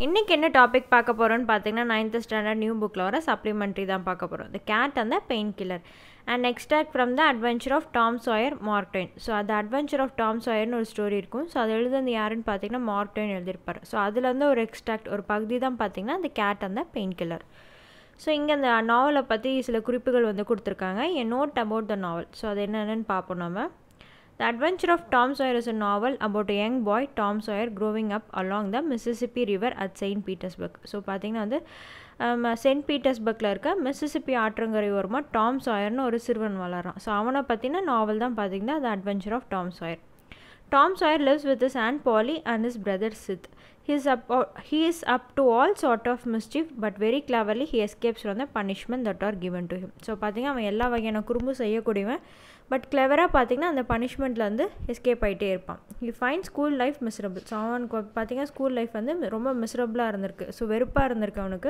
இன்றைக்கி என்ன டாபிக் பார்க்க போகிறோன்னு பார்த்தீங்கன்னா நைன்த் ஸ்டாண்டர்ட் நியூ புக்கில் வர சப்ளிமெண்ட்ரி தான் பார்க்க போகிறோம் த கேட் அந்த pain killer and extract from the adventure of Tom Sawyer மார்டைன் ஸோ அது அட்வென்ச்சர் ஆஃப் டாம் சாயர்னு ஒரு ஸ்டோரி இருக்கும் ஸோ அது எழுதுனது யாருன்னு பார்த்தீங்கன்னா மார்டைன் எழுதியிருப்பார் ஸோ அதுலேருந்து ஒரு எக்ஸ்ட்ராக்ட் ஒரு பகுதி தான் பார்த்தீங்கன்னா அந்த கேட் அந்த பெயின் கில்லர் ஸோ இங்கே அந்த நாவலை பற்றி சில குறிப்புகள் வந்து கொடுத்துருக்காங்க a note about the novel so அது என்னென்னு பார்ப்போம் நம்ம the adventure of Tom Sawyer is a novel about a young boy Tom Sawyer growing up along the Mississippi river at Saint Petersburg so பார்த்தீங்கன்னா வந்து செயின்ட் பீட்டர்ஸ்பர்க்கில் இருக்க Mississippi ஆற்றங்கரை ஓரமாக Tom சாயர்னு ஒரு சிறுவன் வளரான் ஸோ அவனை பற்றின நாவல் தான் பார்த்தீங்கன்னா the adventure of Tom Sawyer Tom Sawyer lives with his aunt Polly and his brother Sid. He is, up, he is up to all sort of mischief but very cleverly he escapes from the punishment that are given to him. So பார்த்தீங்கன்னா அவன் எல்லா வகையான குறும்பு செய்யக்கூடியவன் but கிளவராக பார்த்தீங்கன்னா அந்த பனிஷ்மெண்ட்லேருந்து escape ஆகிட்டே இருப்பான் he fine school life miserable so அவனுக்கு பார்த்தீங்கன்னா ஸ்கூல் லைஃப் வந்து ரொம்ப மிஸ்ரபிளாக இருந்திருக்கு ஸோ வெறுப்பாக இருந்திருக்கு அவனுக்கு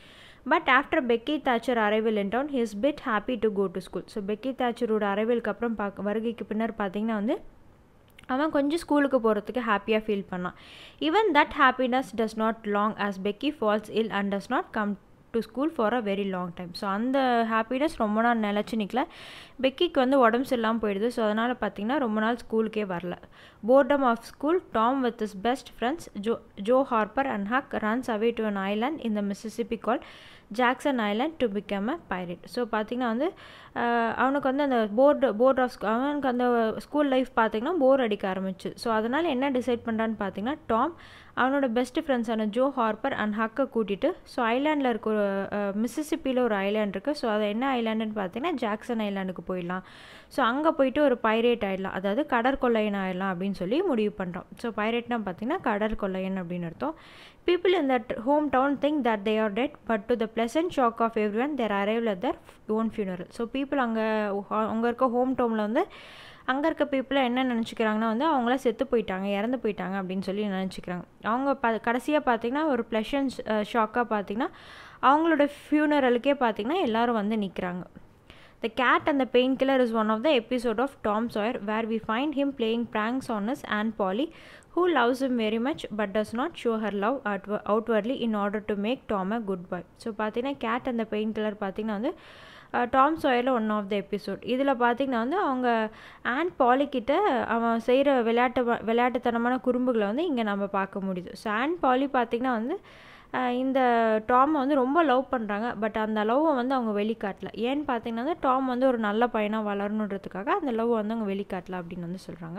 but after Becky Thatcher arrival in town he is bit happy to go to school so Becky தாச்சரோட அரைவிலுக்கு அப்புறம் பார்க்க வருகைக்கு பின்னர் பார்த்தீங்கன்னா வந்து அவன் கொஞ்சம் ஸ்கூலுக்கு போகிறதுக்கு ஹாப்பியாக ஃபீல் பண்ணான் even that happiness does not long as Becky falls ill and does not come to school for a very long time so அந்த ஹாப்பினஸ் ரொம்ப நாள் நிலச்சி நிற்கல பெக்கிக்கு வந்து உடம்பு சரியில்லாமல் போயிடுது ஸோ அதனால் பார்த்தீங்கன்னா ரொம்ப நாள் ஸ்கூலுக்கே வரல boredom of school Tom with his best friends Joe Joe Harper and Huck runs away to an island இந்த Mississippi call Jackson island to become a pirate so பார்த்திங்கன்னா வந்து அவனுக்கு வந்து அந்த போர்டு போர்ட் ஆஃப் அவனுக்கு அந்த ஸ்கூல் லைஃப் பார்த்திங்கன்னா போர் அடிக்க ஆரம்பிச்சு ஸோ அதனால் என்ன டிசைட் பண்ணுறான்னு பார்த்தீங்கன்னா டாம் அவனோட பெஸ்ட் ஃப்ரெண்ட்ஸான ஜோ ஹார்பர் அண்ட் ஹக்கை கூட்டிகிட்டு ஸோ ஐலாண்டில் இருக்க ஒரு மிசிசிப்பியில் ஒரு ஐலாண்ட் இருக்குது ஸோ அது என்ன ஐலாண்டுன்னு பார்த்தீங்கன்னா ஜாக்சன் ஐலாண்டுக்கு போயிடலாம் ஸோ அங்கே போயிட்டு ஒரு பைரேட் ஆயிடலாம் அதாவது கடற்கொள்ளையன் ஆயிடலாம் அப்படின்னு சொல்லி முடிவு பண்ணுறோம் ஸோ பைரேட்னா பார்த்தீங்கன்னா கடற்கொள்ளையன் அப்படின்னு அர்த்தம் people in that home town think that they are dead but to the pleasant shock of every one there arrive at their own funeral so people அங்கே அங்கே இருக்க ஹோம் டவுனில் வந்து அங்கே இருக்க பீப்புளை என்ன நினச்சிக்கிறாங்கன்னா வந்து அவங்களாம் செத்து போயிட்டாங்க இறந்து போயிட்டாங்க அப்படின்னு சொல்லி நினச்சிக்கிறாங்க அவங்க ப கடைசியாக பார்த்தீங்கன்னா ஒரு ப்ளஷன்ட் ஷாக்காக பார்த்தீங்கன்னா அவங்களோட ஃபியூனரலுக்கே பார்த்தீங்கன்னா எல்லோரும் வந்து நிற்கிறாங்க the cat and the pain killer is one of the episode of Tom Sawyer where we find him playing pranks on his aunt Polly who loves him very much but does not show her love at outwardly in order to make Tom a good boy so பார்த்தீங்கன்னா cat அந்த pain killer பார்த்தீங்கன்னா வந்து Tom சாயரில் one of the episode இதில் பார்த்திங்கன்னா வந்து அவங்க and பாலிக்கிட்ட அவன் செய்கிற விளையாட்டு விளையாட்டுத்தனமான குறும்புகளை வந்து இங்கே நம்ம பார்க்க முடியுது ஸோ ஆண்ட் பாலி பார்த்திங்கன்னா வந்து இந்த டாமை வந்து ரொம்ப லவ் பண்ணுறாங்க பட் அந்த லவ்வை வந்து அவங்க வெளிக்காட்டல ஏன்னு பார்த்தீங்கன்னா வந்து டாம் வந்து ஒரு நல்ல பையனாக வளரணுன்றதுக்காக அந்த லவ் வந்து அவங்க வெளிக்காட்டல அப்படின்னு வந்து சொல்கிறாங்க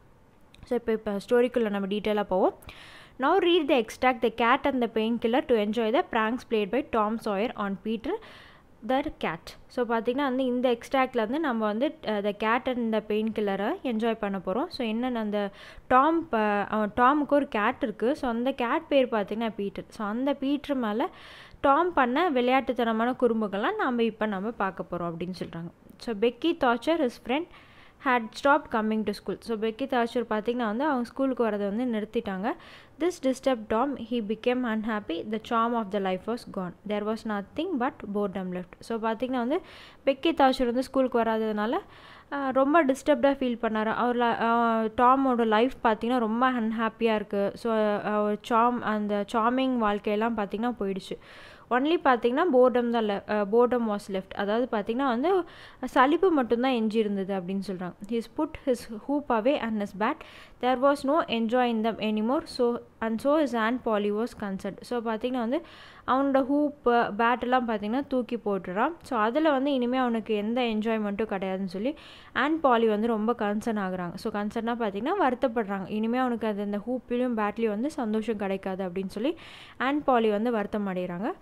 ஸோ இப்போ இப்போ ஸ்டோரிக்குள்ளே நம்ம டீட்டெயிலாக போவோம் now read the extract the cat and the pain killer to enjoy the pranks played by Tom Sawyer on Peter the cat so பார்த்திங்கன்னா வந்து இந்த எக்ஸ்ட்ராக்டில் வந்து நம்ம வந்து த கேட் அண்ட் இந்த பெயின் கில்லரை என்ஜாய் பண்ண போகிறோம் ஸோ என்னென்ன அந்த டாம் டாமுக்கு ஒரு கேட் இருக்குது ஸோ அந்த கேட் பேர் பார்த்திங்கன்னா பீட்டர் ஸோ அந்த பீட்டர் மேலே டாம் பண்ண விளையாட்டுத்தனமான குறும்புகள்லாம் நம்ம இப்போ நம்ம பார்க்க போகிறோம் அப்படின்னு சொல்கிறாங்க so Becky Thatcher his friend had stop coming to school so Becky Thatcher பார்த்திங்கன்னா வந்து அவங்க ஸ்கூலுக்கு வரதை வந்து நிறுத்திட்டாங்க this disturb Tom he became unhappy the charm of the life was gone there was nothing but boredom left so பார்த்திங்கன்னா வந்து Peggy Thatcher வந்து ஸ்கூலுக்கு வராததுனால ரொம்ப டிஸ்டர்ப்டாக ஃபீல் பண்ணார் அவர் டாமோட லைஃப் பார்த்திங்கன்னா ரொம்ப அன்ஹாப்பியாக இருக்குது ஸோ சாம் அந்த சாமிங் வாழ்க்கையெல்லாம் பார்த்திங்கன்னா போயிடுச்சு ஒன்லி பார்த்திங்கன்னா போர்டம் தான் லெ போர்டம் வாஸ் லெஃப்ட் அதாவது பார்த்திங்கன்னா வந்து சலிப்பு மட்டும்தான் எஞ்சி இருந்தது அப்படின்னு சொல்கிறாங்க his put his hoop away and his bat there was no enjoy in them anymore so and so his aunt Polly was concert so பார்த்திங்கன்னா வந்து அவனோட ஹூப்பு பேட்டெல்லாம் பார்த்திங்கன்னா தூக்கி போட்டுறான் ஸோ அதில் வந்து இனிமேல் அவனுக்கு எந்த என்ஜாய்மெண்ட்டும் கிடையாதுன்னு சொல்லி அண்ட் பாலி வந்து ரொம்ப கன்சர்ன் ஆகுறாங்க ஸோ கன்சர்னாக பார்த்திங்கன்னா வருத்தப்படுறாங்க இனிமேல் அவனுக்கு அது அந்த ஹூப்லேயும் பேட்லேயும் வந்து சந்தோஷம் கிடைக்காது அப்படின்னு சொல்லி அண்ட் பாலி வந்து வருத்தம் அடைகிறாங்க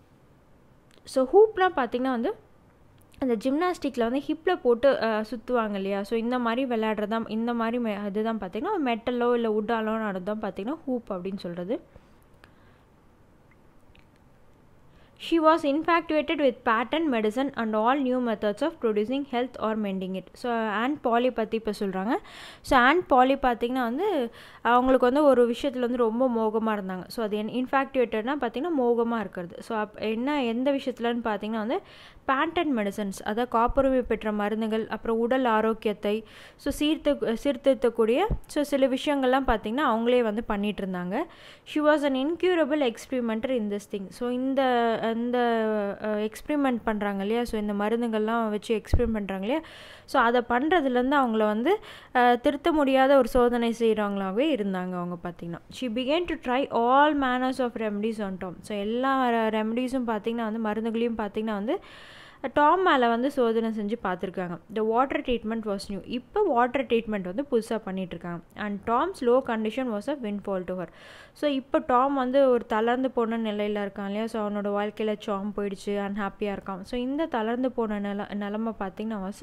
ஸோ ஹூப்லாம் பார்த்திங்கன்னா வந்து அந்த ஜிம்னாஸ்டிக்கில் வந்து ஹிப்பில் போட்டு சுற்றுவாங்க இல்லையா ஸோ இந்த மாதிரி விளையாடுறது தான் இந்த மாதிரி மெ இதுதான் பார்த்திங்கன்னா மெட்டலோ இல்லை உட்டாலோ நடந்தான் பார்த்திங்கன்னா ஹூப் அப்படின்னு சொல்கிறது she was infatuated with patent medicine and all new methods of producing health or mending it so aunt Polly பற்றி இப்போ சொல்கிறாங்க ஸோ ஆண்ட் பாலி பார்த்திங்கன்னா வந்து அவங்களுக்கு வந்து ஒரு விஷயத்தில் வந்து ரொம்ப மோகமாக இருந்தாங்க ஸோ அது என் இன்ஃபேக்டுவேட்டட்னா பார்த்திங்கன்னா மோகமாக இருக்கிறது ஸோ அப் என்ன எந்த விஷயத்துலன்னு பார்த்திங்கன்னா வந்து பேட்டன் மெடிசன்ஸ் அதாவது காப்புரிமை பெற்ற மருந்துகள் அப்புறம் உடல் ஆரோக்கியத்தை ஸோ சீர்த்து சீர்திருத்தக்கூடிய ஸோ சில விஷயங்கள்லாம் பார்த்திங்கன்னா அவங்களே வந்து பண்ணிகிட்டு இருந்தாங்க she was an incurable experimenter in this thing so இந்த இந்த எக்ஸ்பிரிமெண்ட் பண்ணுறாங்க இல்லையா ஸோ இந்த மருந்துகள்லாம் வச்சு எக்ஸ்பிரிமெண்ட் பண்ணுறாங்க இல்லையா ஸோ அதை பண்ணுறதுலேருந்து அவங்கள வந்து திருத்த முடியாத ஒரு சோதனை செய்கிறவங்களாகவே இருந்தாங்க அவங்க பார்த்திங்கன்னா she began to try all manners of remedies on Tom so எல்லா ரெமடிஸும் பார்த்திங்கன்னா வந்து மருந்துகளையும் பார்த்திங்கன்னா வந்து டாம் மேலே வந்து சோதனை செஞ்சு பார்த்துருக்காங்க the water treatment was new இப்போ வாட்டர் ட்ரீட்மெண்ட் வந்து புதுசாக பண்ணிகிட்ருக்காங்க and Tom's low condition was a windfall to her so இப்போ டாம் வந்து ஒரு தளர்ந்து போன நிலையில் இருக்கான் இல்லையா ஸோ அவனோட வாழ்க்கையில் சாம் போயிடுச்சு அன்ஹாப்பியாக இருக்கான் ஸோ இந்த தளர்ந்து போன நில நிலமை பார்த்திங்கன்னா வாஸ்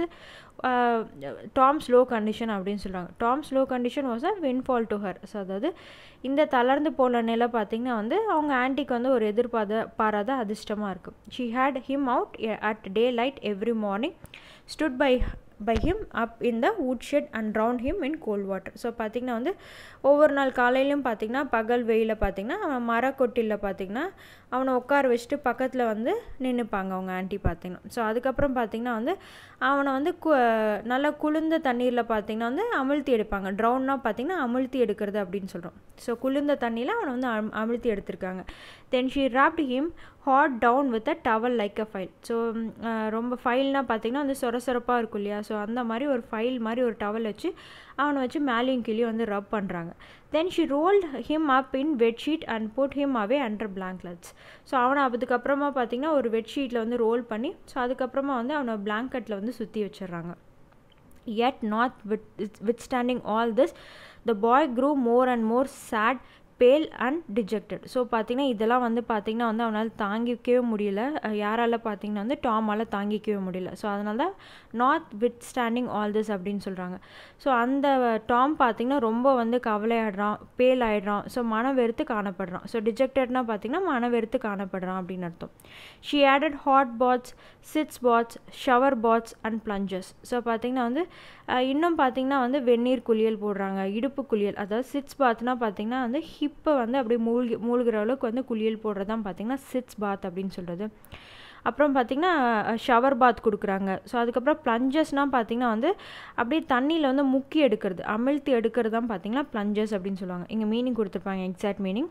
டாம்ஸ் லோ கண்டிஷன் அப்படின்னு சொல்கிறாங்க Tom's low condition was a windfall to her so அதாவது இந்த தளர்ந்து போன நிலை பார்த்திங்கன்னா வந்து அவங்க ஆன்ட்டிக்கு வந்து ஒரு எதிர்பார்த்த பாராத அதிர்ஷ்டமாக இருக்குது she had him out at daylight every morning stood by by him up in the woodshed and round him in cold water so பார்த்திங்கன்னா வந்து ஒவ்வொரு நாள் காலையிலையும் பார்த்திங்கன்னா பகல் வெயிலில் பார்த்திங்கன்னா அவன் மரக்கொட்டியில் பார்த்திங்கன்னா அவனை உட்கார வச்சுட்டு பக்கத்தில் வந்து நின்றுப்பாங்க அவங்க ஆன்ட்டி பார்த்திங்கன்னா ஸோ அதுக்கப்புறம் பார்த்திங்கன்னா வந்து அவனை வந்து கு நல்லா குளிர்ந்த தண்ணீரில் பார்த்திங்கன்னா வந்து அமிழ்த்தி எடுப்பாங்க ட்ரௌன்னா பார்த்திங்கன்னா அமிழ்த்தி எடுக்கிறது அப்படின்னு சொல்கிறோம் ஸோ குளிர்ந்த தண்ணியில் அவனை வந்து அம் அமிழ்த்தி எடுத்திருக்காங்க then she rubbed him hard down with a towel like a file so ரொம்ப ஃபைல்னால் பார்த்திங்கன்னா வந்து சொர சொரப்பாக இருக்கும் இல்லையா ஸோ அந்த மாதிரி ஒரு ஃபைல் மாதிரி ஒரு டவல் வச்சு அவனை வச்சு மேலேயும் கீழேயும் வந்து ரப் பண்ணுறாங்க then she rolled him up in bedsheet and put him away under blankets so அவனை அதுக்கப்புறமா பார்த்திங்கன்னா ஒரு பெட்ஷீட்டில் வந்து ரோல் பண்ணி ஸோ அதுக்கப்புறமா வந்து அவனை பிளாங்கெட்டில் வந்து சுற்றி வச்சிடுறாங்க yet not with, withstanding all this the boy grew more and more sad pale and dejected so பார்த்திங்கன்னா இதெல்லாம் வந்து பார்த்திங்கன்னா வந்து அவனால் தாங்கிக்கவே முடியல யாரால் பார்த்திங்கன்னா வந்து டாமால் தாங்கிக்கவே முடியல ஸோ அதனால தான் notwithstanding all this அப்படின்னு சொல்கிறாங்க ஸோ அந்த டாம் பார்த்திங்கன்னா ரொம்ப வந்து கவலையாடுறான் பேல் ஆகிடுறான் ஸோ மன வெறுத்து காணப்படுறான் ஸோ டிஜெக்டட்னா பார்த்திங்கன்னா மன வெறுத்து காணப்படுறான் அப்படின்னு அர்த்தம் she added hot baths sitz baths shower baths and plunges so பார்த்திங்கன்னா வந்து இன்னும் பார்த்திங்கன்னா வந்து வெந்நீர் குளியல் போடுறாங்க இடுப்பு குளியல் அதாவது சிட்ஸ் பாத்னா பார்த்திங்கன்னா வந்து ஹிப்பை வந்து அப்படியே மூழ்கி மூழ்கிற அளவுக்கு வந்து குளியல் போடுறது தான் பார்த்திங்கன்னா சிட்ஸ் பாத் அப்படின்னு சொல்கிறது அப்புறம் பார்த்திங்கன்னா ஷவர் பாத் கொடுக்குறாங்க ஸோ அதுக்கப்புறம் ப்ளஞ்சஸ்னால் பார்த்திங்கன்னா வந்து அப்படியே தண்ணியில் வந்து முக்கி எடுக்கிறது அமிழ்த்தி எடுக்கிறது தான் பார்த்திங்கன்னா ப்ளஞ்சஸ் அப்படின்னு சொல்லுவாங்க இங்கே மீனிங் கொடுத்துருப்பாங்க எக்ஸாக்ட் மீனிங்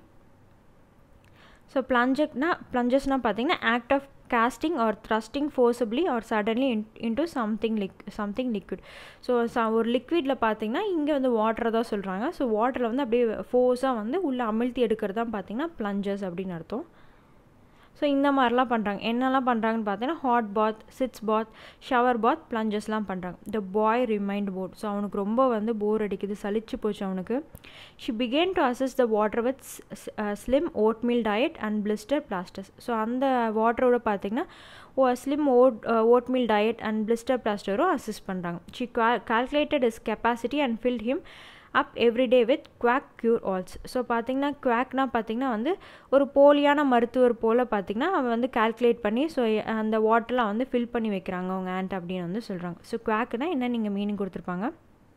ஸோ ப்ளஞ்சக்னா ப்ளஞ்சஸ்னால் பார்த்தீங்கன்னா act of casting or thrusting forcibly or suddenly in, into something லிக் something liquid so ச ஒரு லிக்விடில் பார்த்தீங்கன்னா இங்கே வந்து வாட்டரை தான் சொல்கிறாங்க ஸோ வாட்டரில் வந்து அப்படியே ஃபோர்ஸாக வந்து உள்ளே அமிழ்த்தி எடுக்கிறது தான் பார்த்தீங்கன்னா ப்ளஞ்சஸ் அப்படின்னு அர்த்தம் ஸோ இந்த மாதிரிலாம் பண்ணுறாங்க என்னெல்லாம் பண்ணுறாங்கன்னு பார்த்தீங்கன்னா hot bath sitz bath shower bath ப்ளஞ்சஸ்லாம் பண்ணுறாங்க the boy remained bored so அவனுக்கு ரொம்ப வந்து போர் அடிக்குது சலிச்சு போச்சு அவனுக்கு she began to assess the water with slim oatmeal diet and blister plasters so அந்த வாட்டரோட பார்த்தீங்கன்னா ஓ slim oat oatmeal diet and blister பிளாஸ்டரும் அசிஸ்ட் பண்ணுறாங்க she calculated his capacity and filled him up everyday with quack cure alls so பார்த்தீங்கன்னா குவாக்னா பார்த்தீங்கன்னா வந்து ஒரு போலியான மருத்துவர் போல் பார்த்தீங்கன்னா அவன் வந்து கால்குலேட் பண்ணி ஸோ அந்த வாட்டர்லாம் வந்து ஃபில் பண்ணி வைக்கிறாங்க அவங்க ஆண்ட் அப்படின்னு வந்து சொல்கிறாங்க ஸோ குவாக்குனா என்ன நீங்கள் மீனிங் கொடுத்துருப்பாங்க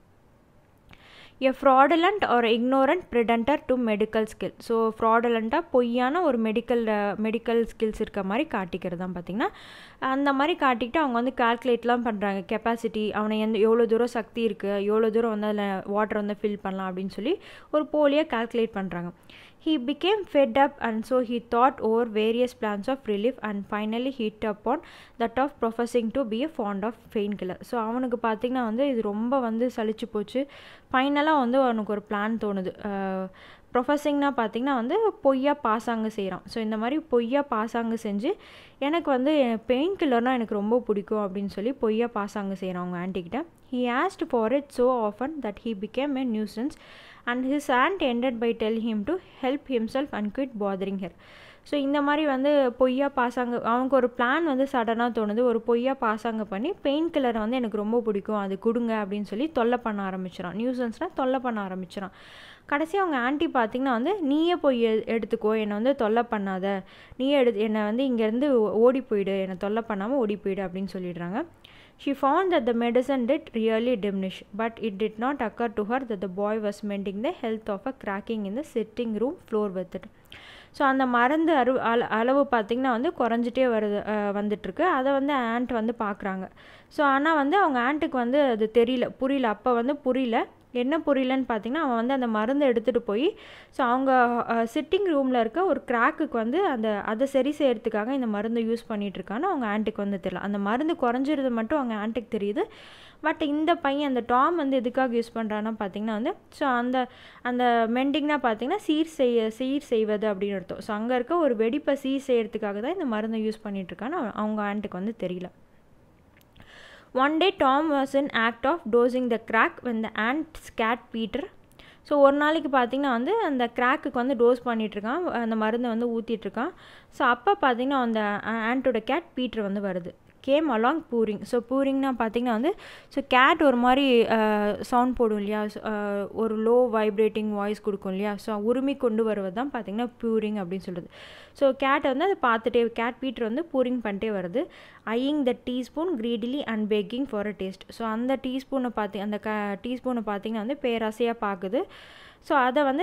a fraudulent or ignorant pretender to medical skill so ஃப்ராடலண்ட்டாக பொய்யான ஒரு மெடிக்கல் மெடிக்கல் ஸ்கில்ஸ் இருக்க மாதிரி காட்டிக்கிறது தான் பார்த்திங்கன்னா அந்த மாதிரி காட்டிக்கிட்டு அவங்க வந்து கால்குலேட்லாம் பண்ணுறாங்க கெப்பாசிட்டி அவனை எந்த எவ்வளோ தூரம் சக்தி இருக்குது எவ்வளோ தூரம் வந்து அதில் வாட்டர் வந்து ஃபில் பண்ணலாம் அப்படின்னு சொல்லி ஒரு போலியாக கால்குலேட் பண்ணுறாங்க He became fed up and so he thought over various plans of relief and finally hit upon that of professing to be a fond of painkiller. So அவனுக்கு பார்த்திங்கன்னா வந்து இது ரொம்ப வந்து சலிச்சு போச்சு ஃபைனலாக வந்து அவனுக்கு ஒரு பிளான் தோணுது ப்ரொஃபஸிங்னா பார்த்திங்கன்னா வந்து பொய்யா பாசாங்கு செய்கிறான் ஸோ இந்த மாதிரி பொய்யா பாசாங்கு செஞ்சு எனக்கு வந்து பெயின் கில்லர்னால் எனக்கு ரொம்ப பிடிக்கும் அப்படின்னு சொல்லி பொய்யா பாசாங்கு செய்கிறான் அவங்க ஆன்ட்டிக்கிட்ட he asked for it so often that he became a nuisance and his aunt ended by tell him to help himself and quit bothering her so இந்த மாதிரி வந்து பொய்யா பாசாங்க அவனுக்கு ஒரு பிளான் வந்து சடனாக தோணுது ஒரு பொய்யா பாசாங்க பண்ணி பெயின் கில்லரை வந்து எனக்கு ரொம்ப பிடிக்கும் அது கொடுங்க அப்படின்னு சொல்லி தொல்லை பண்ண ஆரம்பிச்சிடான் நியூசன்ஸ்னால் தொல்லை பண்ண ஆரம்பிச்சிடான் கடைசி அவங்க ஆன்ட்டி பார்த்திங்கன்னா வந்து நீயே போய் எ எடுத்துக்கோ என்னை வந்து தொல்லை பண்ணாத நீயே எடு என்னை வந்து இங்கேருந்து ஓடி போயிடு என்னை தொல்லை பண்ணாமல் ஓடி போயிடு அப்படின்னு சொல்லிடுறாங்க She found that the medicine did really diminish, but it did not occur to her that the boy was mending the health of a cracking in the sitting room floor with it. So அந்த மருந்து அரு அள அளவு பார்த்திங்கன்னா வந்து குறைஞ்சிட்டே வருது வந்துட்டுருக்கு அதை வந்து ஆண்ட் வந்து பார்க்குறாங்க ஸோ ஆனால் வந்து அவங்க ஆண்ட்டுக்கு வந்து அது தெரியல புரியல அப்போ வந்து புரியல என்ன புரியலன்னு பார்த்தீங்கன்னா அவன் வந்து அந்த மருந்தை எடுத்துகிட்டு போய் ஸோ அவங்க சிட்டிங் ரூமில் இருக்க ஒரு கிராக்குக்கு வந்து அந்த அதை சரி செய்யறதுக்காக இந்த மருந்தை யூஸ் பண்ணிகிட்ருக்கான்னு அவங்க ஆண்ட்டுக்கு வந்து தெரியல அந்த மருந்து குறைஞ்சிருது மட்டும் அவங்க ஆண்ட்டுக்கு தெரியுது பட் இந்த பையன் அந்த டாம் வந்து எதுக்காக யூஸ் பண்ணுறான்னா பார்த்தீங்கன்னா வந்து ஸோ அந்த அந்த மெண்டிங்னா பார்த்தீங்கன்னா சீர் செய்ய சீர் செய்வது அப்படின்னு அர்த்தம் ஸோ அங்கே இருக்க ஒரு வெடிப்பை சீர் செய்யறதுக்காக தான் இந்த மருந்தை யூஸ் பண்ணிகிட்ருக்கான்னு அவங்க ஆண்ட்டுக்கு வந்து தெரியல One day, Tom was in act of dosing the crack when the ant scat Peter. So ஒரு நாளைக்கு பார்த்திங்கன்னா வந்து அந்த கிராக்குக்கு வந்து டோஸ் பண்ணிகிட்ருக்கான் அந்த மருந்தை வந்து ஊற்றிட்டுருக்கான் ஸோ அப்போ பார்த்திங்கன்னா அந்த ஆண்ட்டோட கேட் பீட்டர் வந்து வருது கேம் அலாங் பூரிங் ஸோ பூரிங்னா பார்த்திங்கன்னா வந்து ஸோ கேட் ஒரு மாதிரி சவுண்ட் போடும் இல்லையா ஒரு லோ வைப்ரேட்டிங் வாய்ஸ் கொடுக்கும் இல்லையா ஸோ உரிமை கொண்டு வருவது தான் பார்த்திங்கன்னா பூரிங் அப்படின்னு சொல்கிறது ஸோ கேட்டை வந்து அதை பார்த்துட்டே கேட் பீட்டர் வந்து பூரிங் பண்ணிட்டே வருது eyeing the teaspoon greedily and begging for a taste so அந்த டீஸ்பூனை பார்த்தி அந்த க டீஸ்பூனை பார்த்திங்கன்னா வந்து பேராசையாக பார்க்குது ஸோ அதை வந்து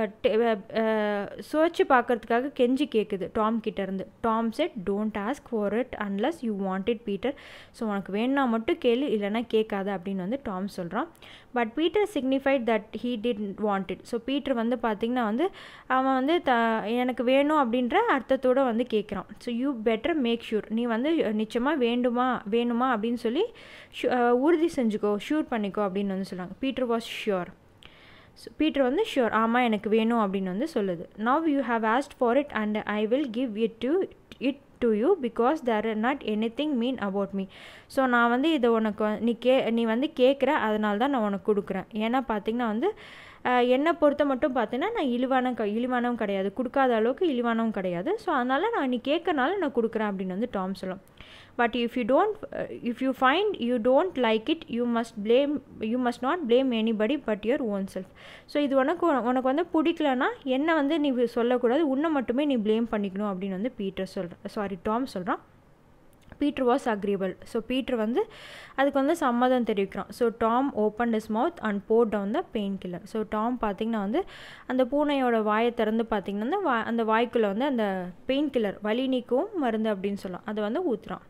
சுவைச்சு பார்க்கறதுக்காக கெஞ்சி கேட்குது டாம் கிட்டேருந்து Tom said don't ask for it unless you want it Peter so உனக்கு வேணா மட்டும் கேளு இல்லைனா கேட்காத அப்படின்னு வந்து டாம் சொல்கிறான் but Peter signified that he did want it so Peter வந்து பார்த்திங்கன்னா வந்து அவன் வந்து த எனக்கு வேணும் அப்படின்ற அர்த்தத்தோடு வந்து கேட்குறான் so you better make sure நீ வந்து நிச்சயமாக வேண்டுமா வேணுமா அப்படின்னு சொல்லி உறுதி செஞ்சுக்கோ ஷூர் பண்ணிக்கோ அப்படின்னு வந்து சொல்கிறாங்க Peter was sure so Peter வந்து ஷியோர் ஆமாம் எனக்கு வேணும் அப்படின்னு வந்து சொல்லுது now you have asked for it and I will give it to it to you because there are not anything mean about me so நான் வந்து இதை உனக்கு நீ கே நீ வந்து கேட்குற அதனால தான் நான் உனக்கு கொடுக்குறேன் ஏன்னா பார்த்தீங்கன்னா வந்து என்னை பொறுத்த மட்டும் பார்த்தீங்கன்னா நான் இழிவான க இழிவானவும் கிடையாது கொடுக்காத அளவுக்கு இழிவானவும் கிடையாது ஸோ அதனால் நான் நீ கேட்கறனால நான் கொடுக்குறேன் அப்படின்னு வந்து டாம் சொல்லும் but if you don't if you find you don't like it you must blame you must not blame anybody but your own self so இது உனக்கு உனக்கு வந்து பிடிக்கலனா என்ன வந்து நீ சொல்லக்கூடாது உன்னை மட்டுமே நீ ப்ளேம் பண்ணிக்கணும் அப்படின்னு வந்து பீட்டர் சொல்கிறான் சாரி டாம் சொல்கிறான் Peter was agreeable so Peter வந்து அதுக்கு வந்து சம்மதம் தெரிவிக்கிறான் so Tom open his mouth and poured down the pain killer so Tom பார்த்திங்கன்னா வந்து அந்த பூனையோட வாயை திறந்து பார்த்திங்கன்னா வா அந்த வாய்க்குள்ளே வந்து அந்த பெயின் கில்லர் வலி நீக்கவும் மருந்து அப்படின்னு சொல்லலாம் அதை வந்து ஊற்றுறான்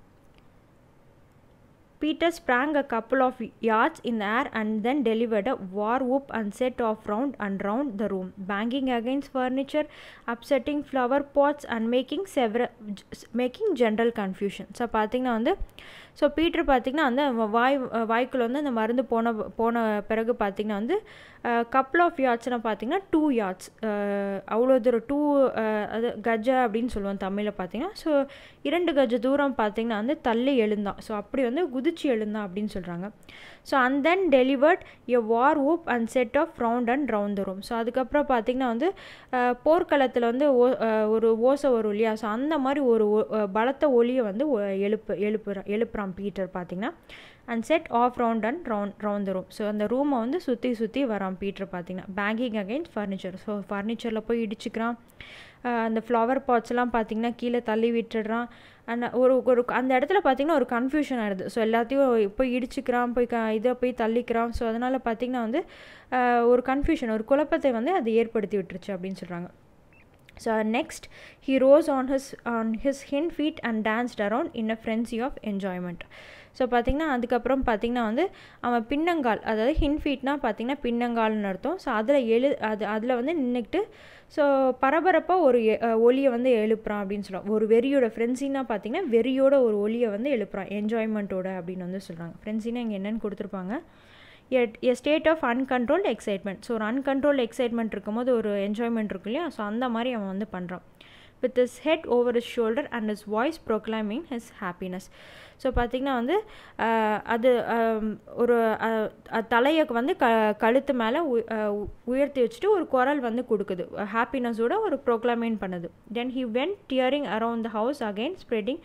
Peter sprang a couple of yards in the air and then delivered a war whoop and set off round and round the room, banging against furniture, upsetting flower pots and making several making general confusion. So பார்த்தீங்கன்னா வந்து so பீட்ரு பார்த்திங்கன்னா வந்து வாய் வாய்க்குள்ளே வந்து அந்த மருந்து போன போன பிறகு பார்த்திங்கன்னா வந்து கப்புள் ஆஃப் யார்ட்ஸ்னால் பார்த்திங்கன்னா டூ யார்ட்ஸ் அவ்வளோ தூரம் டூ அது கஜ அப்படின்னு சொல்லுவோம் தமிழில் பார்த்திங்கன்னா ஸோ இரண்டு கஜ தூரம் பார்த்திங்கன்னா வந்து தள்ளி எழுந்தான் ஸோ அப்படி வந்து குதிச்சு எழுந்தான் அப்படின்னு சொல்கிறாங்க so and then delivered a war whoop and set off round and round the room so அதுக்கப்புறம் பார்த்திங்கன்னா வந்து போர்க்களத்தில் வந்து ஓ ஒரு ஓசை வரும் இல்லையா ஸோ அந்த மாதிரி ஒரு பலத்த ஒலியை வந்து எழுப்பு எழுப்புறான் எழுப்புறான் பீட்டர் பார்த்திங்கன்னா and set off round and round round the room so அந்த ரூமை வந்து சுற்றி சுற்றி வரான் பீட்டர் பார்த்திங்கன்னா பேங்கிங் அகெயின்ஸ்ட் ஃபர்னிச்சர் ஸோ ஃபர்னிச்சரில் போய் இடிச்சுக்கிறான் அந்த ஃப்ளவர் பாட்ஸ்லாம் பார்த்திங்கன்னா கீழே தள்ளி விட்டுடுறான் அந்த ஒரு ஒரு அந்த இடத்துல பார்த்திங்கன்னா ஒரு கன்ஃபியூஷன் ஆகிடுது ஸோ எல்லாத்தையும் போய் இடிச்சுக்கிறான் போய் க இதை போய் தள்ளிக்கிறான் ஸோ அதனால் பார்த்திங்கன்னா வந்து ஒரு கன்ஃபியூஷன் ஒரு குழப்பத்தை வந்து அது ஏற்படுத்தி விட்டுருச்சு அப்படின்னு சொல்கிறாங்க so next he rose on his on his hind feet and danced around in a frenzy of enjoyment so பார்த்திங்கன்னா அதுக்கப்புறம் பார்த்திங்கன்னா வந்து அவன் பின்னங்கால் அதாவது ஹின் ஃபீட்னா பார்த்திங்கன்னா பின்னங்கால்னு அர்த்தம் ஸோ அதில் எழு அது அதில் வந்து நின்றுக்கிட்டு ஸோ பரபரப்பாக ஒரு ஒலியை வந்து எழுப்புறான் அப்படின்னு சொல்லுவாங்க ஒரு வெறியோட ஃப்ரெண்ட்ஸின்னா பார்த்திங்கன்னா வெறியோட ஒரு ஒலியை வந்து எழுப்புறான் என்ஜாய்மெண்ட்டோட அப்படின்னு வந்து சொல்கிறாங்க ஃப்ரெண்ட்ஸினா இங்கே என்னென்னு கொடுத்துருப்பாங்க a state of uncontrolled excitement so ஒரு அன்கண்ட்ரோல்டு எக்ஸைட்மெண்ட் இருக்கும்போது ஒரு என்ஜாய்மெண்ட் இருக்கும் இல்லையா ஸோ அந்த மாதிரி அவன் வந்து பண்ணுறான் with his head over his shoulder and his voice proclaiming his happiness so பார்த்திங்கன்னா வந்து அது ஒரு தலையை வந்து க கழுத்து மேலே உயர்த்தி வச்சுட்டு ஒரு குரல் வந்து கொடுக்குது ஹாப்பினஸோட ஒரு ப்ரோக்ளமைன் பண்ணுது then he went tearing around the house again spreading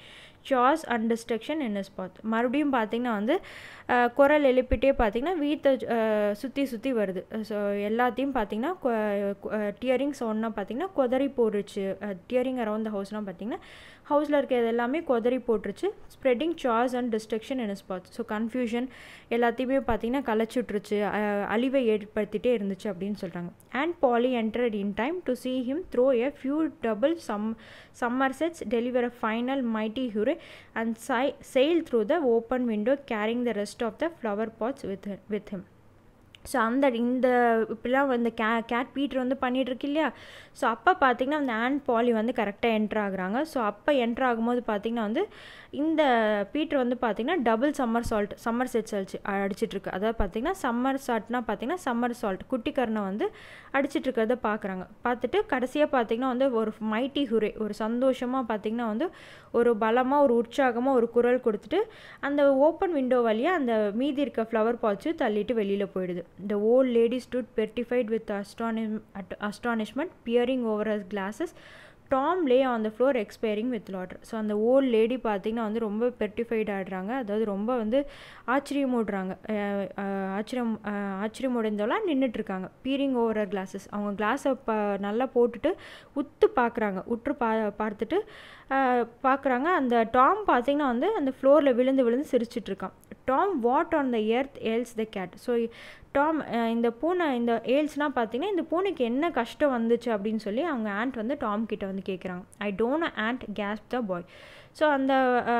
chaos and destruction in his path மறுபடியும் பார்த்திங்கன்னா வந்து குரல் எழுப்பிட்டே பார்த்திங்கன்னா வீட்டை சுற்றி சுற்றி வருது ஸோ எல்லாத்தையும் பார்த்திங்கன்னா டியரிங் சவுண்ட்னால் பார்த்திங்கன்னா கொதறி போட்டுருச்சு டியரிங் அரவுண்ட் த ஹவுஸ்னால் பார்த்திங்கன்னா ஹவுஸில் இருக்கிறது எல்லாமே கொதறி போட்டுருச்சு ஸ்ப்ரெட்டிங் சார்ஸ் and destruction in spots so confusion எல்லாத்தையுமே பார்த்திங்கன்னா கலைச்சி விட்ருச்சு அழிவை ஏற்படுத்திட்டே இருந்துச்சு அப்படின்னு சொல்கிறாங்க and Polly entered in time to see him throw a few double sum somersets deliver a final mighty hurrah and si- sail through the open window carrying the rest of the flower pots with, with him so அந்த இந்த இப்படிலாம் இந்த K gate Peter வந்து பண்ணிகிட்ருக்கு இல்லையா so அப்போ பார்த்திங்கன்னா அந்த and poly வந்து கரெக்டாக என்ட்ரு ஆகுறாங்க ஸோ அப்போ என்ட்ரு ஆகும்போது பார்த்திங்கன்னா வந்து இந்த பீட்டர் வந்து பார்த்திங்கன்னா double somersault summersets அடிச்சு அடிச்சிட்ருக்கு அதாவது பார்த்திங்கன்னா சம்மர் சால்ட்னா பார்த்திங்கன்னா சம்மர் சால்ட் குட்டிக்கரணை வந்து அடிச்சிட்ருக்கிறத பார்க்குறாங்க பார்த்துட்டு கடைசியாக பார்த்திங்கன்னா வந்து ஒரு மைட்டி ஹுரே ஒரு சந்தோஷமாக பார்த்திங்கன்னா வந்து ஒரு பலமாக ஒரு உற்சாகமாக ஒரு குரல் கொடுத்துட்டு அந்த ஓப்பன் விண்டோ வழியாக அந்த மீதி இருக்க ஃப்ளவர் பாட்ஸு தள்ளிட்டு வெளியில் போயிடுது The old lady stood petrified with astonish- at- astonishment, peering over her glasses. Tom lay on the floor expiring with laughter so அந்த ஓல்ட் லேடி பார்த்திங்கன்னா வந்து ரொம்ப பெர்டிஃபைட் ஆடுறாங்க அதாவது ரொம்ப வந்து ஆச்சரியமூடுறாங்க ஆச்சரியம் ஆச்சரியமுடைந்தவளாக நின்றுட்டுருக்காங்க பீரிங் ஓவர் கிளாஸஸ் அவங்க கிளாஸை ப நல்லா போட்டுட்டு உத்து பார்க்குறாங்க உற்று பா பார்த்துட்டு பார்க்குறாங்க அந்த டாம் பார்த்திங்கன்னா வந்து அந்த ஃப்ளோரில் விழுந்து விழுந்து சிரிச்சிட்ருக்கான் Tom what on the earth ails the cat so Tom இந்த பூனை இந்த ஏல்ஸ்னால் பார்த்தீங்கன்னா இந்த பூனைக்கு என்ன கஷ்டம் வந்துச்சு அப்படின்னு சொல்லி அவங்க ஆண்ட் வந்து டாம் கிட்ட வந்து கேட்குறாங்க I don't aunt gasped the boy so அந்த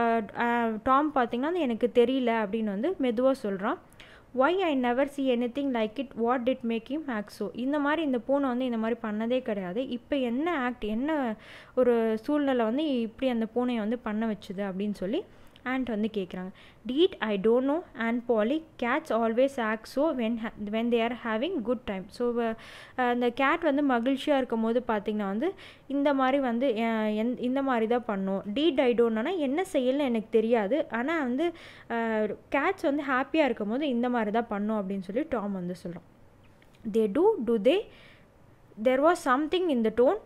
டாம் பார்த்திங்கன்னா எனக்கு தெரியல அப்படின்னு வந்து மெதுவாக சொல்கிறான் why I never see anything like it what did make him act so இந்த மாதிரி இந்த பூனை வந்து இந்த மாதிரி பண்ணதே கிடையாது இப்போ என்ன ஆக்ட் என்ன ஒரு சூழ்நிலை வந்து இப்படி அந்த பூனையை வந்து பண்ண வச்சுது அப்படின்னு சொல்லி ஆண்ட் வந்து கேட்குறாங்க deed I don't know and Polly cats always act so when when they are having good time so அந்த கேட் வந்து மகிழ்ச்சியாக இருக்கும் போது பார்த்திங்கன்னா வந்து இந்த மாதிரி வந்து எந் இந்த மாதிரி தான் பண்ணும் டீட் ஐ டோன்னா என்ன செய்யலன்னு எனக்கு தெரியாது ஆனால் வந்து கேட்ஸ் வந்து ஹாப்பியாக இருக்கும் போது இந்த மாதிரி தான் பண்ணும் அப்படின்னு சொல்லி டாம் வந்து சொல்கிறோம் they do do they there was something in the tone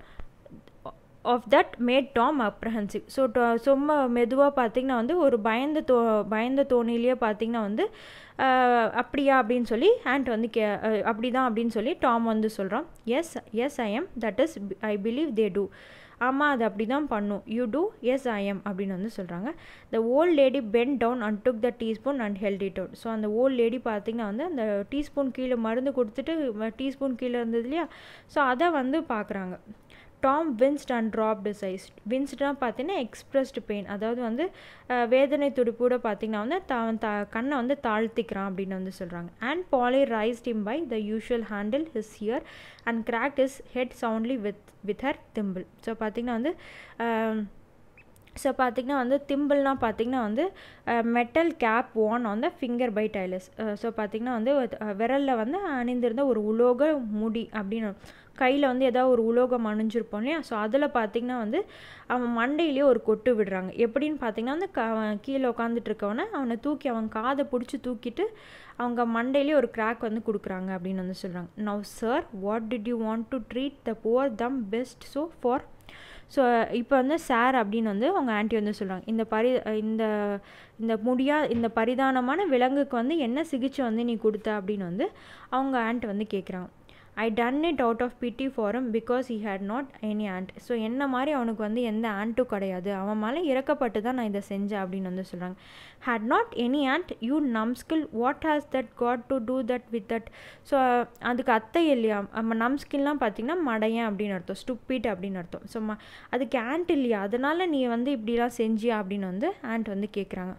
of that made Tom apprehensive so ரொம்ப மெதுவாக பார்த்திங்கன்னா வந்து ஒரு பயந்த தோ பயந்த தோணிலேயே பார்த்திங்கன்னா வந்து அப்படியா அப்படின்னு சொல்லி ஆண்ட் வந்து கே அப்படி தான் அப்படின்னு சொல்லி டாம் வந்து சொல்கிறான் yes yes I am that is I believe they do ஆமாம் அது அப்படி தான் பண்ணும் you do yes I am அப்படின்னு வந்து சொல்கிறாங்க the old lady bent down and took the teaspoon and held it out so அந்த ஓல்ட் லேடி பார்த்திங்கன்னா வந்து அந்த டீஸ்பூன் கீழே மருந்து கொடுத்துட்டு டீஸ்பூன் கீழே இருந்தது இல்லையா ஸோ அதை வந்து பார்க்குறாங்க Tom winced and dropped eyes வின்ஸ்ட்னா பார்த்தீங்கன்னா எக்ஸ்பிரஸ்டு பெயின் அதாவது வந்து வேதனை துடிப்போட பார்த்தீங்கன்னா வந்து தான் த கண்ணை வந்து தாழ்த்திக்கிறான் அப்படின்னு வந்து சொல்கிறாங்க and Polly raised him by the usual handle his ear and cracked his head soundly with with her thimble so பார்த்திங்கன்னா வந்து ஸோ பார்த்திங்கன்னா வந்து திம்பிள்னால் பார்த்திங்கன்னா வந்து metal cap worn on the finger by tailors so பார்த்திங்கன்னா வந்து விரலில் வந்து அணிந்திருந்த ஒரு உலோக முடி அப்படின்னு கையில் வந்து ஏதாவது ஒரு உலோகம் அணிஞ்சிருப்போம் இல்லையா ஸோ அதில் பார்த்திங்கன்னா வந்து அவன் மண்டையிலேயே ஒரு கொட்டு விடுறாங்க எப்படின்னு பார்த்திங்கன்னா வந்து க அவன் கீழே உட்காந்துட்டு இருக்கவனை அவனை தூக்கி அவன் காதை பிடிச்சி தூக்கிட்டு அவங்க மண்டையிலேயே ஒரு கிராக் வந்து கொடுக்குறாங்க அப்படின்னு வந்து சொல்கிறாங்க now sir what did you want to treat the poor dumb beast so for so இப்போ வந்து சார் அப்படின்னு வந்து அவங்க ஆண்டி வந்து சொல்கிறாங்க இந்த பரி இந்த இந்த முடியா இந்த பரிதானமான விலங்குக்கு வந்து என்ன சிகிச்சை வந்து நீ கொடுத்த அப்படின்னு வந்து அவங்க ஆண்ட் வந்து கேட்குறாங்க I done it out of pity for him because he had not any aunt so என்ன மாதிரி அவனுக்கு வந்து எந்த ஆண்ட்டும் கிடையாது அவன் மேலே இறக்கப்பட்டு தான் நான் இதை செஞ்சேன் அப்படின்னு வந்து சொல்கிறாங்க had not any aunt you numskull what has that got to do that with that so அதுக்கு அத்தை இல்லையா நம்ம நம்ஸ்கில்லாம் பார்த்தீங்கன்னா மடையன் அப்படின்னு அர்த்தம் ஸ்டுப்பிட் அப்படின்னு அர்த்தம் ஸோ ம அதுக்கு ஆண்ட் இல்லையா அதனால் நீ வந்து இப்படிலாம் செஞ்சியா அப்படின்னு வந்து ஆண்ட் வந்து கேட்குறாங்க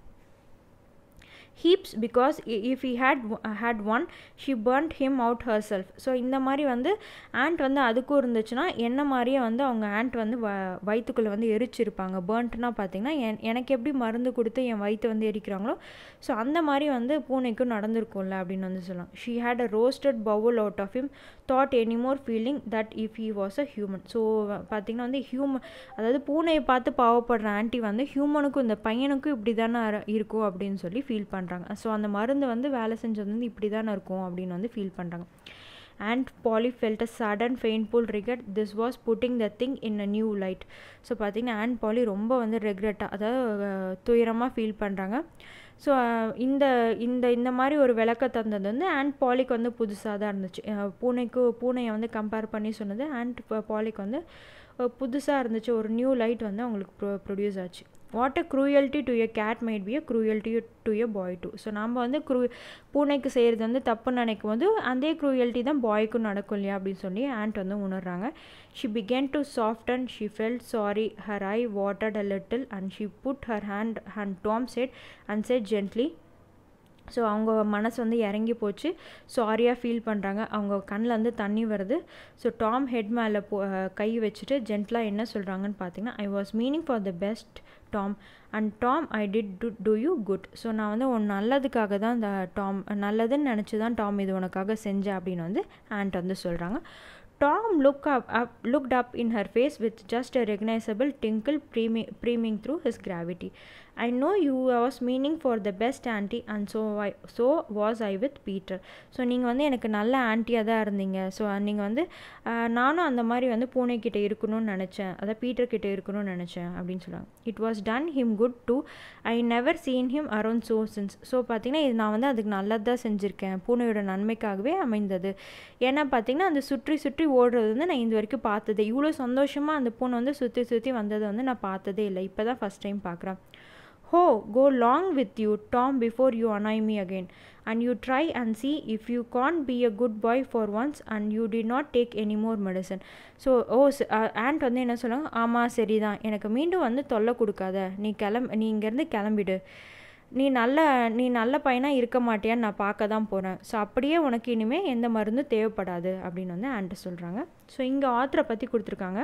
heaps because if he had had one she burned him out herself so இந்த மாதிரி வந்து ஆண்ட் வந்து அதுக்கும் இருந்துச்சுன்னா என்ன மாதிரியே வந்து அவங்க ஆண்ட் வந்து வ வயிற்றுக்குள்ளே வந்து எரிச்சிருப்பாங்க பேர்ன்ட்னா பார்த்தீங்கன்னா என் எனக்கு எப்படி மருந்து கொடுத்து என் வயிற்று வந்து எரிக்கிறாங்களோ ஸோ அந்த மாதிரி வந்து பூனைக்கும் நடந்திருக்கும்ல அப்படின்னு வந்து சொல்லலாம் she had a roasted bowel out of him thought anymore feeling that if he was a human so பார்த்திங்கன்னா வந்து ஹியூமன் அதாவது பூனையை பார்த்து பாவப்படுற ஆன்ட்டி வந்து ஹியூமனுக்கும் இந்த பையனுக்கும் இப்படி தானே இருக்கும் அப்படின்னு சொல்லி ஃபீல் பண்ணுறாங்க ஸோ அந்த மருந்து வந்து வேலை செஞ்சது வந்து இப்படி தானே இருக்கும் அப்படின்னு வந்து ஃபீல் பண்ணுறாங்க and Polly felt a sudden painful regret this was putting the thing in a new light so பார்த்தீங்கன்னா அண்ட் பாலி ரொம்ப வந்து ரெக்ரெட்டாக அதாவது துயரமாக ஃபீல் பண்ணுறாங்க ஸோ இந்த இந்த இந்த மாதிரி ஒரு விளக்க தந்தது வந்து ஆண்ட் பாலிக்கு வந்து புதுசாக தான் இருந்துச்சு பூனைக்கு பூனையை வந்து கம்பேர் பண்ணி சொன்னது ஆண்ட் பாலிக்கு வந்து புதுசாக இருந்துச்சு ஒரு நியூ லைட் வந்து அவங்களுக்கு ப்ரொ ப்ரொடியூஸ் ஆச்சு what a cruelty to a cat might be a cruelty to a boy too so நம்ம வந்து க்ரூ பூனைக்கு செய்கிறது வந்து தப்புன்னு நினைக்கும் போது அதே க்ரூயல்ட்டி தான் பாய்க்கும் நடக்கும் இல்லையா அப்படின்னு சொல்லி ஆண்ட் வந்து உணர்றாங்க she began to soft and she felt sorry her eye watered a little and she put her hand and Tom said and said gently so அவங்க மனசு வந்து இறங்கி போச்சு சாரியாக ஃபீல் பண்ணுறாங்க அவங்க கண்ணில் வந்து தண்ணி வருது ஸோ டாம் ஹெட் மேலே போ கை வச்சுட்டு ஜென்ட்லாக என்ன சொல்கிறாங்கன்னு பார்த்தீங்கன்னா I was meaning for the best Tom and Tom I did to do you good so நான் வந்து உன் நல்லதுக்காக தான் இந்த டாம் நல்லதுன்னு நினச்சி தான் டாம் இது உனக்காக செஞ்சேன் அப்படின்னு வந்து ஆண்ட் வந்து சொல்கிறாங்க Tom look up up looked up in her face with just a recognisable twinkle beam ப்ரீமிங் through his gravity I know you was meaning for the best aunty and so I so was I with Peter so நீங்கள் வந்து எனக்கு நல்ல ஆன்ட்டியாக தான் இருந்தீங்க so நீங்கள் வந்து நானும் அந்த மாதிரி வந்து பூனைக்கிட்ட இருக்கணும்னு நினச்சேன் அதாவது பீட்டர் கிட்ட இருக்கணும்னு நினச்சேன் அப்படின்னு சொல்லுவாங்க it was done him good to I never seen him around so since so பார்த்தீங்கன்னா இது நான் வந்து அதுக்கு நல்லது தான் செஞ்சுருக்கேன் பூனையோட நன்மைக்காகவே அமைந்தது ஏன்னா பார்த்தீங்கன்னா அந்த சுற்றி சுற்றி ஓடுறது வந்து நான் இது வரைக்கும் பார்த்ததே இவ்வளோ சந்தோஷமாக அந்த பூனை வந்து சுற்றி சுற்றி வந்ததை வந்து நான் பார்த்ததே இல்லை இப்போ தான் ஃபஸ்ட் டைம் பார்க்குறேன் ho go long with you Tom before you annoy me again and you try and see if you can be a good boy for once and you do not take any more medicine so oh aunt வந்து என்ன சொல்லுவாங்க ஆமாம் சரி தான் எனக்கு மீண்டும் வந்து தொல்லை கொடுக்காத நீ கிளம் நீ இங்கேருந்து கிளம்பிடு நீ நல்ல நீ நல்ல பையனாக இருக்க மாட்டியான்னு நான் பார்க்க தான் போகிறேன் ஸோ அப்படியே உனக்கு இனிமேல் எந்த மருந்தும் தேவைப்படாது அப்படின்னு வந்து ஆண்ட்டு சொல்கிறாங்க ஸோ இங்கே ஆத்தரை பற்றி கொடுத்துருக்காங்க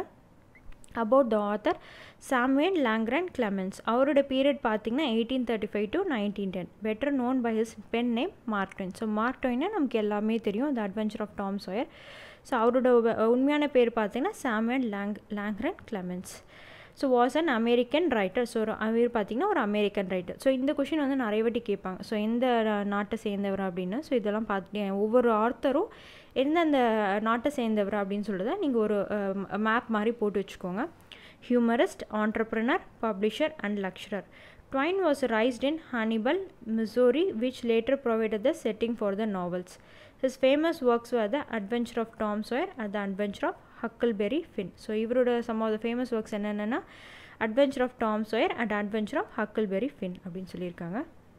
about the author Samuel Langhorne Clemens அவரோட பீரியட் பார்த்தீங்கன்னா eighteen thirty five to nineteen ten better known by his pen name Mark Twain so மார்க்டொயின்னா நமக்கு எல்லாமே தெரியும் the adventure of Tom Sawyer so அவரோட உண்மையான பேர் பார்த்தீங்கன்னா Samuel Lang Langhorne Clemens so was an American writer so அவர் பார்த்திங்கன்னா ஒரு அமெரிக்கன் ரைட்டர் ஸோ இந்த கொஷின் வந்து நிறைய வாட்டி கேட்பாங்க ஸோ எந்த நாட்டை சேர்ந்தவர் அப்படின்னு ஸோ இதெல்லாம் பார்த்துட்டு ஒவ்வொரு ஆர்த்தரும் எந்தெந்த நாட்டை சேர்ந்தவர் அப்படின்னு சொல்லிட்டு நீங்கள் ஒரு மேப் மாதிரி போட்டு வச்சுக்கோங்க humorist entrepreneur publisher and lecturer Twain was raised in Hannibal Missouri which later provided the setting for the novels his famous works were the adventure of Tom Sawyer and the adventure of Huckleberry Finn so இவரோட some of the famous works என்னென்னா adventure of Tom Sawyer and adventure of Huckleberry Finn அப்படின்னு சொல்லியிருக்காங்க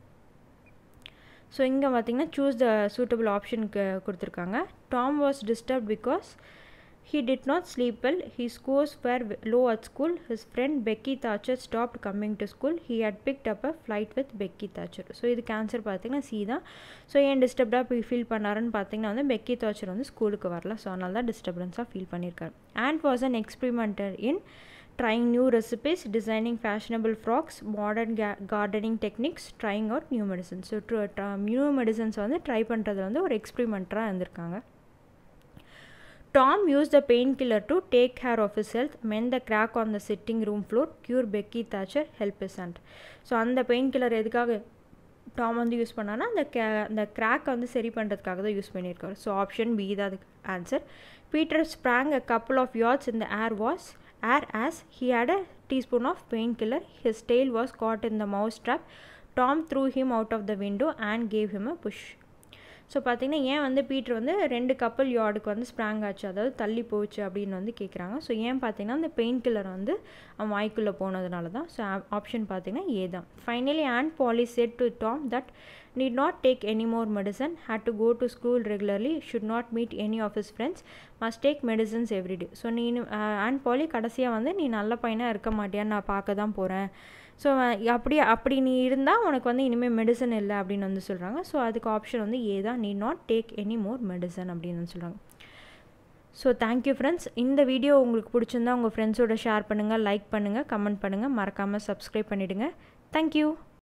so இங்கே பார்த்தீங்கன்னா choose the suitable ஆப்ஷனுக்கு கொடுத்துருக்காங்க Tom was disturb because he did not sleep well he scores were low at school his friend Becky Thatcher stopped coming to school he had picked up a fight with Becky Thatcher so இதுக்கு answer பார்த்தீங்கன்னா C தான் so ஏன் டிஸ்டர்ப்டாக feel பண்ணாருன்னு பார்த்தீங்கன்னா வந்து Peggy Thatcher வந்து ஸ்கூலுக்கு வரல ஸோ அதனால தான் டிஸ்டர்பன்ஸாக ஃபீல் பண்ணியிருக்காரு and was an experimenter in trying new recipes, designing fashionable frocks, modern ga- gardening techniques, trying out new medicines. So new medicines வந்து ட்ரை பண்ணுறது வந்து ஒரு எக்ஸ்பிரிமெண்ட்டாக இருந்திருக்காங்க Tom use the pain killer to take care of his health mend the crack on the sitting room floor cure Becky Thatcher help his and so அந்த pain killer எதுக்காக Tom வந்து use பண்ணான்னா அந்த கே அந்த கிராக்கை வந்து சரி பண்ணுறதுக்காக தான் யூஸ் பண்ணியிருக்காரு ஸோ ஆப்ஷன் பி தான் அதுக்கு answer Peter sprang a couple of yards இந்த air was air as he had a teaspoon of painkiller. His tail was caught in the mouse trap. Tom threw him out of the window and gave him a push. So பார்த்தீங்கன்னா ஏன் வந்து Peter வந்து ரெண்டு கப்பல் யார்டுக்கு வந்து sprang ஆச்சு அதாவது தள்ளி போச்சு அப்படின்னு வந்து கேட்குறாங்க ஸோ ஏன் பார்த்தீங்கன்னா அந்த பெயின் கில்லர் வந்து அவன் வாய்க்குள்ளே போனதுனால தான் ஸோ ஆப்ஷன் பார்த்தீங்கன்னா ஏ தான் finally aunt Polly said to Tom that need not take any more medicine had to go to school regularly should not meet any of his friends must take medicines every day so நீ aunt Polly கடைசியாக வந்து நீ நல்ல பையனாக இருக்க மாட்டியான்னு நான் பார்க்க தான் போகிறேன் ஸோ அப்படி அப்படி நீ இருந்தால் உனக்கு வந்து இனிமேல் மெடிசன் இல்லை அப்படின்னு வந்து சொல்கிறாங்க ஸோ அதுக்கு ஆப்ஷன் வந்து ஏ தான் need not take any more medicine அப்படின்னு வந்து சொல்கிறாங்க ஸோ தேங்க்யூ ஃப்ரெண்ட்ஸ் இந்த வீடியோ உங்களுக்கு பிடிச்சிருந்தா உங்கள் ஃப்ரெண்ட்ஸோட ஷேர் பண்ணுங்கள் லைக் பண்ணுங்கள் கமெண்ட் பண்ணுங்கள் மறக்காமல் சப்ஸ்கிரைப் பண்ணிவிடுங்க தேங்க்யூ